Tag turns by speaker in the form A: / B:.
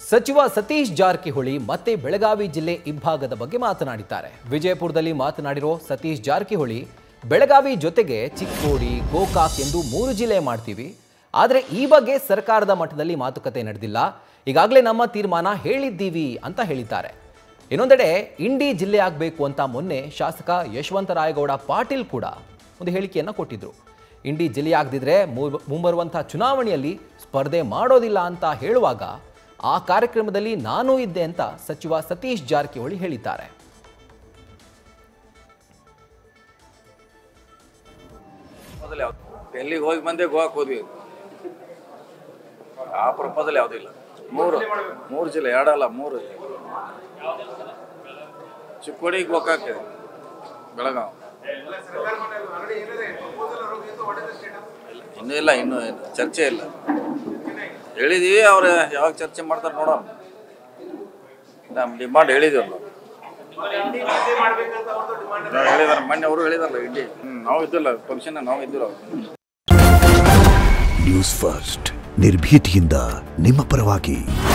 A: ಸಚಿವ ಸತೀಶ್ ಜಾರಕಿಹೊಳಿ ಮತ್ತೆ ಬೆಳಗಾವಿ ಜಿಲ್ಲೆ ಇಬ್ಬಾಗದ ಬಗ್ಗೆ ಮಾತನಾಡಿದ್ದಾರೆ ವಿಜಯಪುರದಲ್ಲಿ ಮಾತನಾಡಿರೋ ಸತೀಶ್ ಜಾರಕಿಹೊಳಿ ಬೆಳಗಾವಿ ಜೊತೆಗೆ ಚಿಕ್ಕೋಡಿ ಗೋಕಾಕ್ ಎಂದು ಮೂರು ಜಿಲ್ಲೆ ಮಾಡ್ತೀವಿ ಆದರೆ ಈ ಬಗ್ಗೆ ಸರ್ಕಾರದ ಮಟ್ಟದಲ್ಲಿ ಮಾತುಕತೆ ನಡೆದಿಲ್ಲ ಈಗಾಗಲೇ ನಮ್ಮ ತೀರ್ಮಾನ ಹೇಳಿದ್ದೀವಿ ಅಂತ ಹೇಳಿದ್ದಾರೆ ಇನ್ನೊಂದೆಡೆ ಇಂಡಿ ಜಿಲ್ಲೆ ಆಗಬೇಕು ಅಂತ ಮೊನ್ನೆ ಶಾಸಕ ಯಶವಂತರಾಯಗೌಡ ಪಾಟೀಲ್ ಕೂಡ ಒಂದು ಹೇಳಿಕೆಯನ್ನು ಕೊಟ್ಟಿದ್ರು ಇಂಡಿ ಜಿಲ್ಲೆಯಾಗದಿದ್ರೆ ಮುಂಬರುವಂಥ ಚುನಾವಣೆಯಲ್ಲಿ ಸ್ಪರ್ಧೆ ಮಾಡೋದಿಲ್ಲ ಅಂತ ಹೇಳುವಾಗ ಆ ಕಾರ್ಯಕ್ರಮದಲ್ಲಿ ನಾನೂ ಇದ್ದೆ ಅಂತ ಸಚಿವ ಸತೀಶ್ ಜಾರಕಿಹೊಳಿ ಹೇಳಿದ್ದಾರೆ
B: ಪ್ರಪೋಸಲ್ ಯಾವ್ದು ಡೆಲ್ಲಿಗೆ ಹೋಗಿ ಬಂದೆ ಗೋವಾಕ್ ಹೋದ್ವಿ ಆ ಪ್ರಪೋಸಲ್ ಯಾವುದೂ ಇಲ್ಲ ಮೂರು ಮೂರು ಜಿಲ್ಲೆ ಎರಡಲ್ಲ ಮೂರು ಚಿಕ್ಕೋಡಿ ಗೋಕಾಕ್ ಬೆಳಗಾವ್ ಇನ್ನೂ ಇಲ್ಲ ಇನ್ನೂ ಏನು ಚರ್ಚೆ ಇಲ್ಲ ಹೇಳಿದೀವಿ ಅವ್ರು ಯಾವಾಗ ಚರ್ಚೆ ಮಾಡ್ತಾರೆ ನೋಡೋಣ ನಮ್ಮ ಡಿಮಾಂಡ್ ಹೇಳಿದೀವಿ ನಾವು ನಾವು ಹೇಳಿದಾರೆ ಮೊನ್ನೆ ಅವರು ಹೇಳಿದಾರಲ್ಲ ಇಂಡಿ ಹ್ಮ್ ನಾವು ಇದ್ದಿಲ್ಲ ಫಂಕ್ಷನ್ ನಾವು ಇದ್ದಿಲ್ಲ
C: ನ್ಯೂಸ್ ಫಸ್ಟ್ ನಿರ್ಭೀತಿಯಿಂದ ನಿಮ್ಮ ಪರವಾಗಿ